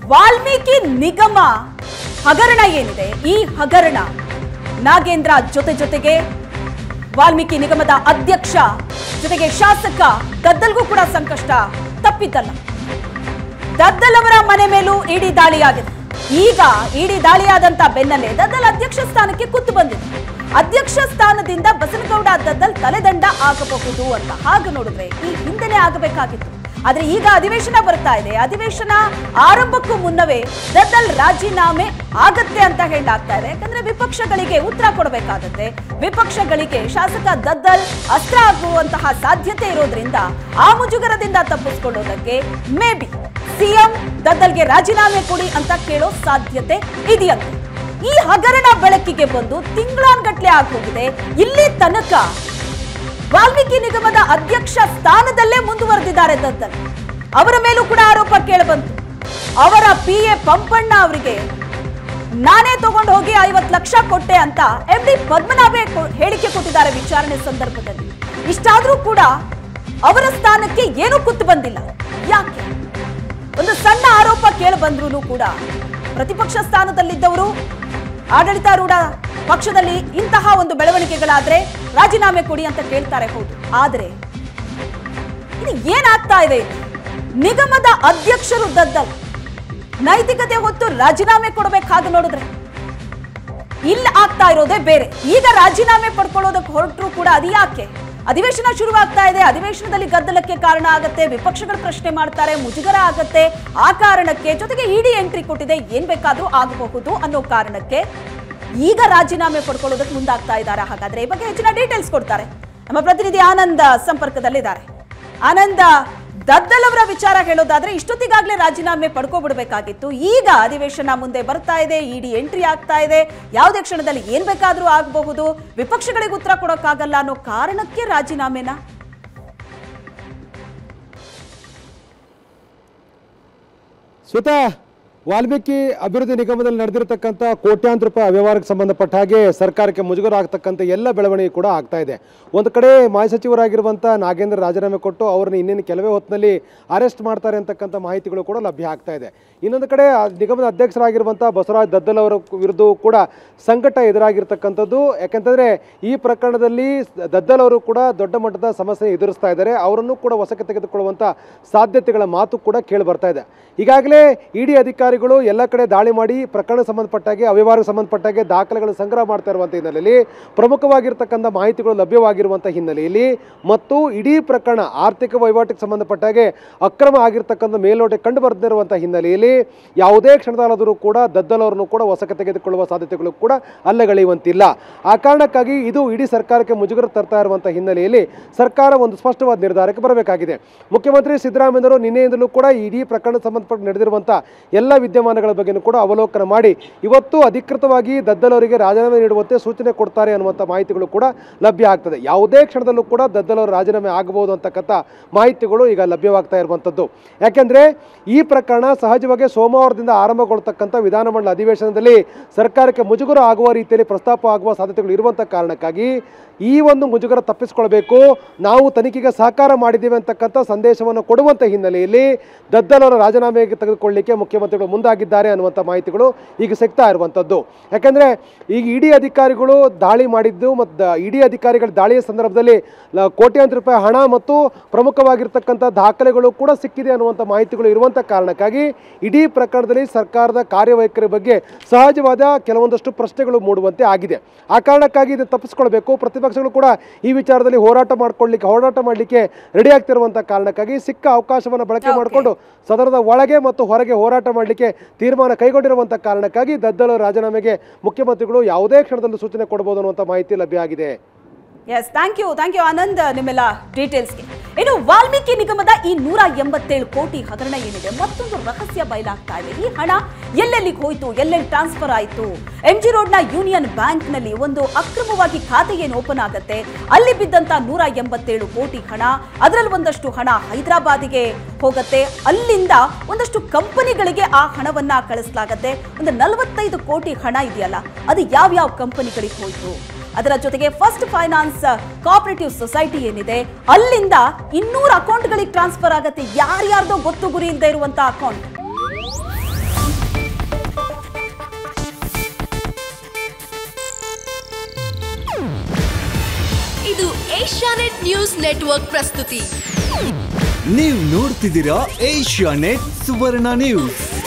ವಾಲ್ಮೀಕಿ ನಿಗಮ ಹಗರಣ ಏನಿದೆ ಈ ಹಗರಣ ನಾಗೇಂದ್ರ ಜೊತೆ ಜೊತೆಗೆ ವಾಲ್ಮೀಕಿ ನಿಗಮದ ಅಧ್ಯಕ್ಷ ಜೊತೆಗೆ ಶಾಸಕ ಗದ್ದಲ್ಗೂ ಕೂಡ ಸಂಕಷ್ಟ ತಪ್ಪಿದ್ದಲ್ಲ ದದ್ದಲ್ ಅವರ ಮನೆ ಮೇಲೂ ಇಡಿ ದಾಳಿಯಾಗಿದೆ ಈಗ ಇಡಿ ದಾಳಿಯಾದಂತ ಬೆನ್ನಲ್ಲೇ ದದ್ದಲ್ ಅಧ್ಯಕ್ಷ ಸ್ಥಾನಕ್ಕೆ ಕುತ್ತು ಬಂದಿದೆ ಅಧ್ಯಕ್ಷ ಸ್ಥಾನದಿಂದ ಬಸನಗೌಡ ದದ್ದಲ್ ತಲೆದಂಡ ಆಗಬಹುದು ಅಂತ ಹಾಗೆ ನೋಡಿದ್ರೆ ಈ ಹಿಂದೆನೆ ಆಗಬೇಕಾಗಿತ್ತು ಆದ್ರೆ ಈಗ ಅಧಿವೇಶನ ಬರ್ತಾ ಇದೆ ಅಧಿವೇಶನ ಆರಂಭಕ್ಕೂ ಮುನ್ನವೇ ದದ್ದಲ್ ರಾಜೀನಾಮೆ ಆಗತ್ತೆ ಅಂತ ಹೇಳಲಾಗ್ತಾ ಇದೆ ಯಾಕಂದ್ರೆ ವಿಪಕ್ಷಗಳಿಗೆ ಉತ್ತರ ಕೊಡಬೇಕಾಗತ್ತೆ ವಿಪಕ್ಷಗಳಿಗೆ ಶಾಸಕ ದದ್ದಲ್ ಅಸ್ತ್ರ ಆಗುವಂತಹ ಸಾಧ್ಯತೆ ಇರೋದ್ರಿಂದ ಆ ಮುಜುಗರದಿಂದ ತಪ್ಪಿಸ್ಕೊಳ್ಳೋದಕ್ಕೆ ಮೇ ಬಿ ಸಿಎಂ ದದ್ದಲ್ಗೆ ರಾಜೀನಾಮೆ ಕೊಡಿ ಅಂತ ಕೇಳೋ ಸಾಧ್ಯತೆ ಇದೆಯಂತೆ ಈ ಹಗರಣ ಬೆಳಕಿಗೆ ಬಂದು ತಿಂಗಳಾನ್ಗಟ್ಲೆ ಆಗೋಗಿದೆ ಇಲ್ಲಿ ತನಕ ವಾಲ್ಮೀಕಿ ನಿಗಮದ ಅಧ್ಯಕ್ಷ ಸ್ಥಾನದಲ್ಲೇ ಮುಂದುವರೆದಿದ್ದಾರೆ ದದ್ದಲ್ ಅವರ ಮೇಲೂ ಕೂಡ ಆರೋಪ ಕೇಳಬಂತು ಅವರ ಪಿ ಎ ಪಂಪಣ್ಣ ಅವರಿಗೆ ನಾನೇ ತಗೊಂಡು ಹೋಗಿ ಐವತ್ತು ಲಕ್ಷ ಕೊಟ್ಟೆ ಅಂತ ಎಂ ಡಿ ಪದ್ಮನಾಭೆ ಕೊ- ಹೇಳಿಕೆ ಕೊಟ್ಟಿದ್ದಾರೆ ವಿಚಾರಣೆ ಸಂದರ್ಭದಲ್ಲಿ ಇಷ್ಟಾದ್ರೂ ಕೂಡ ಅವರ ಸ್ಥಾನಕ್ಕೆ ಏನೂ ಕುತ್ತು ಬಂದಿಲ್ಲ ಯಾಕೆ ಒಂದು ಸಣ್ಣ ಆರೋಪ ಕೇಳಿ ಬಂದ್ರು ಕೂಡ ಪ್ರತಿಪಕ್ಷ ಸ್ಥಾನದಲ್ಲಿದ್ದವರು ಆಡಳಿತಾರೂಢ ಪಕ್ಷದಲ್ಲಿ ಇಂತಹ ಒಂದು ಬೆಳವಣಿಗೆಗಳಾದ್ರೆ ರಾಜೀನಾಮೆ ಕೊಡಿ ಅಂತ ಕೇಳ್ತಾರೆ ಹೌದು ಆದ್ರೆ ಇದು ಏನಾಗ್ತಾ ಇದೆ ಇಲ್ಲಿ? ನಿಗಮದ ಅಧ್ಯಕ್ಷರು ದದ್ದಲ್ ನೈತಿಕತೆ ಹೊತ್ತು ರಾಜೀನಾಮೆ ಕೊಡಬೇಕಾಗ ನೋಡಿದ್ರೆ ಇಲ್ಲಿ ಆಗ್ತಾ ಇರೋದೇ ಬೇರೆ ಈಗ ರಾಜೀನಾಮೆ ಪಡ್ಕೊಳ್ಳೋದಕ್ಕೆ ಹೊರಟರು ಕೂಡ ಅದು ಯಾಕೆ ಅಧಿವೇಶನ ಶುರುವಾಗ್ತಾ ಇದೆ ಅಧಿವೇಶನದಲ್ಲಿ ಗದ್ದಲಕ್ಕೆ ಕಾರಣ ಆಗತ್ತೆ ವಿಪಕ್ಷಗಳು ಪ್ರಶ್ನೆ ಮಾಡ್ತಾರೆ ಮುಜುಗರ ಆಗತ್ತೆ ಆ ಕಾರಣಕ್ಕೆ ಜೊತೆಗೆ ಇಡಿ ಎಂಟ್ರಿ ಕೊಟ್ಟಿದೆ ಏನ್ ಬೇಕಾದ್ರೂ ಆಗಬಹುದು ಅನ್ನೋ ಕಾರಣಕ್ಕೆ ಈಗ ರಾಜೀನಾಮೆ ಪಡ್ಕೊಳ್ಳೋದಕ್ಕೆ ಮುಂದಾಗ್ತಾ ಇದ್ದಾರೆ ಹಾಗಾದ್ರೆ ಈ ಬಗ್ಗೆ ಹೆಚ್ಚಿನ ಡೀಟೇಲ್ಸ್ ಕೊಡ್ತಾರೆ ನಮ್ಮ ಪ್ರತಿನಿಧಿ ಆನಂದ ಸಂಪರ್ಕದಲ್ಲಿದ್ದಾರೆ ಆನಂದ ದದ್ದಲ್ ಅವರ ವಿಚಾರ ಹೇಳೋದಾದ್ರೆ ಇಷ್ಟೊತ್ತಿಗಾಗ್ಲೇ ರಾಜೀನಾಮೆ ಪಡ್ಕೋಬಿಡ್ಬೇಕಾಗಿತ್ತು ಈಗ ಅಧಿವೇಶನ ಮುಂದೆ ಬರ್ತಾ ಇದೆ ಇಡಿ ಎಂಟ್ರಿ ಆಗ್ತಾ ಇದೆ ಯಾವುದೇ ಕ್ಷಣದಲ್ಲಿ ಏನ್ ಬೇಕಾದ್ರೂ ಆಗಬಹುದು ವಿಪಕ್ಷಗಳಿಗೆ ಉತ್ತರ ಕೊಡೋಕ್ಕಾಗಲ್ಲ ಅನ್ನೋ ಕಾರಣಕ್ಕೆ ರಾಜೀನಾಮೆನಾ ಸ್ವತಃ ವಾಲ್ಮೀಕಿ ಅಭಿವೃದ್ಧಿ ನಿಗಮದಲ್ಲಿ ನಡೆದಿರತಕ್ಕಂಥ ಕೋಟ್ಯಾಂತರ ರೂಪಾಯಿ ಅವ್ಯವಹಾರಕ್ಕೆ ಸಂಬಂಧಪಟ್ಟ ಹಾಗೆ ಸರ್ಕಾರಕ್ಕೆ ಮುಜುಗರ ಆಗ್ತಕ್ಕಂಥ ಎಲ್ಲ ಬೆಳವಣಿಗೆ ಕೂಡ ಆಗ್ತಾ ಇದೆ ಒಂದು ಕಡೆ ಮಾಜಿ ಸಚಿವರಾಗಿರುವಂಥ ನಾಗೇಂದ್ರ ರಾಜೀನಾಮೆ ಕೊಟ್ಟು ಅವ್ರನ್ನ ಇನ್ನೇನು ಕೆಲವೇ ಹೊತ್ತಿನಲ್ಲಿ ಅರೆಸ್ಟ್ ಮಾಡ್ತಾರೆ ಅಂತಕ್ಕಂಥ ಮಾಹಿತಿಗಳು ಕೂಡ ಲಭ್ಯ ಆಗ್ತಾ ಇದೆ ಇನ್ನೊಂದು ಕಡೆ ಆ ನಿಗಮದ ಅಧ್ಯಕ್ಷರಾಗಿರುವಂಥ ಬಸವರಾಜ್ ದದ್ದಲ್ ಅವರ ವಿರುದ್ಧ ಕೂಡ ಸಂಕಟ ಎದುರಾಗಿರ್ತಕ್ಕಂಥದ್ದು ಯಾಕಂತಂದರೆ ಈ ಪ್ರಕರಣದಲ್ಲಿ ದದ್ದಲ್ ಅವರು ಕೂಡ ದೊಡ್ಡ ಮಟ್ಟದ ಸಮಸ್ಯೆ ಎದುರಿಸ್ತಾ ಇದ್ದಾರೆ ಅವರನ್ನು ಕೂಡ ವಶಕ್ಕೆ ತೆಗೆದುಕೊಳ್ಳುವಂಥ ಸಾಧ್ಯತೆಗಳ ಮಾತು ಕೂಡ ಕೇಳಿ ಬರ್ತಾ ಇದೆ ಈಗಾಗಲೇ ಇಡಿ ಅಧಿಕಾರಿಗಳು ಎಲ್ಲ ಕಡೆ ದಾಳಿ ಮಾಡಿ ಪ್ರಕರಣ ಸಂಬಂಧಪಟ್ಟಾಗೆ ಅವ್ಯವಹಾರಕ್ಕೆ ಸಂಬಂಧಪಟ್ಟಾಗೆ ದಾಖಲೆಗಳು ಸಂಗ್ರಹ ಮಾಡ್ತಾ ಇರುವಂಥ ಹಿನ್ನೆಲೆಯಲ್ಲಿ ಪ್ರಮುಖವಾಗಿರ್ತಕ್ಕಂಥ ಮಾಹಿತಿಗಳು ಲಭ್ಯವಾಗಿರುವಂಥ ಹಿನ್ನೆಲೆಯಲ್ಲಿ ಮತ್ತು ಇಡೀ ಪ್ರಕರಣ ಆರ್ಥಿಕ ವಹಿವಾಟಿಗೆ ಸಂಬಂಧಪಟ್ಟಾಗೆ ಅಕ್ರಮ ಆಗಿರ್ತಕ್ಕಂಥ ಮೇಲ್ನೋಟ ಕಂಡು ಬರ್ದಿರುವಂಥ ಹಿನ್ನೆಲೆಯಲ್ಲಿ ಯಾವುದೇ ಕ್ಷಣದಲ್ಲಾದರೂ ಕೂಡ ದದ್ದಲ್ ಅವರನ್ನು ಕೂಡ ವಶಕ್ಕೆ ತೆಗೆದುಕೊಳ್ಳುವ ಸಾಧ್ಯತೆಗಳು ಕೂಡ ಅಲ್ಲಗಳೆಯುವಂತಿಲ್ಲ ಆ ಕಾರಣಕ್ಕಾಗಿ ಇದು ಇಡೀ ಸರ್ಕಾರಕ್ಕೆ ಮುಜುಗರ ತರ್ತಾ ಇರುವಂಥ ಹಿನ್ನೆಲೆಯಲ್ಲಿ ಸರ್ಕಾರ ಒಂದು ಸ್ಪಷ್ಟವಾದ ನಿರ್ಧಾರಕ್ಕೆ ಬರಬೇಕಾಗಿದೆ ಮುಖ್ಯಮಂತ್ರಿ ಸಿದ್ದರಾಮಯ್ಯವರು ನಿನ್ನೆಯಿಂದಲೂ ಕೂಡ ಇಡೀ ಪ್ರಕರಣ ಸಂಬಂಧಪಟ್ಟ ನಡೆದಿರುವಂಥ ಎಲ್ಲ ವಿದ್ಯಮಾನಗಳ ಬಗ್ಗೆನೂ ಕೂಡ ಅವಲೋಕನ ಮಾಡಿ ಇವತ್ತು ಅಧಿಕೃತವಾಗಿ ದದ್ದಲ್ ಅವರಿಗೆ ರಾಜೀನಾಮೆ ನೀಡುವಂತೆ ಸೂಚನೆ ಕೊಡ್ತಾರೆ ಅನ್ನುವಂಥ ಮಾಹಿತಿಗಳು ಕೂಡ ಲಭ್ಯ ಆಗ್ತದೆ ಯಾವುದೇ ಕ್ಷಣದಲ್ಲೂ ಕೂಡ ದದ್ದಲ್ ಅವರು ರಾಜೀನಾಮೆ ಆಗಬಹುದು ಅಂತಕ್ಕಂಥ ಮಾಹಿತಿಗಳು ಈಗ ಲಭ್ಯವಾಗ್ತಾ ಇರುವಂಥದ್ದು ಯಾಕೆಂದರೆ ಈ ಪ್ರಕರಣ ಸಹಜವಾಗಿ ಸೋಮವಾರದಿಂದ ಆರಂಭಗೊಳ್ತಕ್ಕಂಥ ವಿಧಾನಮಂಡಲ ಅಧಿವೇಶನದಲ್ಲಿ ಸರ್ಕಾರಕ್ಕೆ ಮುಜುಗರ ಆಗುವ ರೀತಿಯಲ್ಲಿ ಪ್ರಸ್ತಾಪ ಆಗುವ ಸಾಧ್ಯತೆಗಳು ಇರುವಂಥ ಕಾರಣಕ್ಕಾಗಿ ಈ ಒಂದು ಮುಜುಗರ ತಪ್ಪಿಸ್ಕೊಳ್ಬೇಕು ನಾವು ತನಿಖೆಗೆ ಸಹಕಾರ ಮಾಡಿದ್ದೀವಿ ಅಂತಕ್ಕಂಥ ಸಂದೇಶವನ್ನು ಕೊಡುವಂಥ ಹಿನ್ನೆಲೆಯಲ್ಲಿ ದದ್ದಲ್ ಅವರ ರಾಜೀನಾಮೆಗೆ ತೆಗೆದುಕೊಳ್ಳಲಿಕ್ಕೆ ಮುಖ್ಯಮಂತ್ರಿಗಳು ಮುಂದಾಗಿದ್ದಾರೆ ಅನ್ನುವಂಥ ಮಾಹಿತಿಗಳು ಈಗ ಸಿಗ್ತಾ ಇರುವಂಥದ್ದು ಯಾಕೆಂದರೆ ಈಗ ಇಡಿ ಅಧಿಕಾರಿಗಳು ದಾಳಿ ಮಾಡಿದ್ದು ಮತ್ತು ಇಡಿ ಅಧಿಕಾರಿಗಳ ದಾಳಿಯ ಸಂದರ್ಭದಲ್ಲಿ ಲ- ಕೋಟ್ಯಾಂತರ ರೂಪಾಯಿ ಹಣ ಮತ್ತು ಪ್ರಮುಖವಾಗಿರ್ತಕ್ಕಂಥ ದಾಖಲೆಗಳು ಕೂಡ ಸಿಕ್ಕಿದೆ ಅನ್ನುವಂಥ ಮಾಹಿತಿಗಳು ಇರುವಂಥ ಕಾರಣಕ್ಕಾಗಿ ಇಡೀ ಪ್ರಕರಣದಲ್ಲಿ ಸರ್ಕಾರದ ಕಾರ್ಯವೈಖರಿ ಬಗ್ಗೆ ಸಹಜವಾದ ಕೆಲವೊಂದಷ್ಟು ಪ್ರಶ್ನೆಗಳು ಮೂಡುವಂತೆ ಆಗಿದೆ ಆ ಕಾರಣಕ್ಕಾಗಿ ಇದು ತಪ್ಪಿಸ್ಕೊಳ್ಬೇಕು ಪ್ರತಿಪಕ್ಷಗಳು ಕೂಡ ಈ ವಿಚಾರದಲ್ಲಿ ಹೋರಾಟ ಮಾಡ್ಕೊಳ್ಳಿಕ್ಕೆ ಹೋರಾಟ ಮಾಡಲಿಕ್ಕೆ ರೆಡಿ ಆಗ್ತಿರುವಂಥ ಕಾರಣಕ್ಕಾಗಿ ಸಿಕ್ಕ ಅವಕಾಶವನ್ನು ಬಳಕೆ Okay. ಮಾಡಿಕೊಂಡು ಸದನದ ಒಳಗೆ ಮತ್ತು ಹೊರಗೆ ಹೋರಾಟ ಮಾಡಲಿಕ್ಕೆ ತೀರ್ಮಾನ ಕೈಗೊಂಡಿರುವಂಥ ಕಾರಣಕ್ಕಾಗಿ ದದ್ದಲ ರಾಜೀನಾಮೆಗೆ ಮುಖ್ಯಮಂತ್ರಿಗಳು ಯಾವುದೇ ಕ್ಷಣದಲ್ಲೂ ಸೂಚನೆ ಕೊಡಬಹುದು ಅನ್ನುವಂಥ ಮಾಹಿತಿ ಲಭ್ಯ ಆಗಿದೆ yes thank you thank you Anand ನಿಮ್ಮೆಲ್ಲ ಡೀಟೇಲ್ಸ್ಗೆ ಇನ್ನು ವಾಲ್ಮೀಕಿ ನಿಗಮದ ಈ ನೂರ ಎಂಬತ್ತೇಳು ಕೋಟಿ ಹಗರಣ ಏನಿದೆ ಮತ್ತೊಂದು ರಹಸ್ಯ ಬಯಲಾಗ್ತಾ ಇದೆ ಈ ಹಣ ಎಲ್ಲೆಲ್ಲಿಗೆ ಹೋಯ್ತು ಎಲ್ಲೆಲ್ಲಿ ಟ್ರಾನ್ಸ್ಫರ್ ಆಯಿತು ಎಂ ಜಿ ರೋಡ್ನ ಯೂನಿಯನ್ ಬ್ಯಾಂಕ್ನಲ್ಲಿ ಒಂದು ಅಕ್ರಮವಾಗಿ ಖಾತೆ ಏನು ಓಪನ್ ಆಗತ್ತೆ ಅಲ್ಲಿ ಬಿದ್ದಂತ ನೂರ ಎಂಬತ್ತೇಳು ಕೋಟಿ ಹಣ ಅದರಲ್ಲಿ ಒಂದಷ್ಟು ಹಣ ಹೈದರಾಬಾದಿಗೆ ಹೋಗತ್ತೆ ಅಲ್ಲಿಂದ ಒಂದಷ್ಟು ಕಂಪನಿಗಳಿಗೆ ಆ ಹಣವನ್ನ ಕಳಿಸಲಾಗತ್ತೆ ಒಂದು ನಲವತ್ತೈದು ಕೋಟಿ ಹಣ ಇದೆಯಲ್ಲ ಅದು ಯಾವ್ಯಾವ ಕಂಪನಿಗಳಿಗೆ ಹೋಯ್ತು ಅದರ ಜೊತೆಗೆ ಫಸ್ಟ್ ಫೈನಾನ್ಸ್ ಕೋಆಪರೇಟಿವ್ ಸೊಸೈಟಿ ಏನಿದೆ ಅಲ್ಲಿಂದ ಇನ್ನೂರು ಅಕೌಂಟ್ಗಳಿಗೆ ಟ್ರಾನ್ಸ್ಫರ್ ಆಗತ್ತೆ ಯಾರ್ಯಾರ್ದೋ ಗೊತ್ತು ಗುರಿ ಇಲ್ಲದೆ ಇರುವಂತ ಅಕೌಂಟ್ ಇದು ಏಷ್ಯಾನೆಟ್ ನ್ಯೂಸ್ ನೆಟ್ವರ್ಕ್ ಪ್ರಸ್ತುತಿ ನೀವು ನೋಡ್ತಿದ್ದೀರಾ ಏಷ್ಯಾ ನೆಟ್ ಸುವರ್ಣ ನ್ಯೂಸ್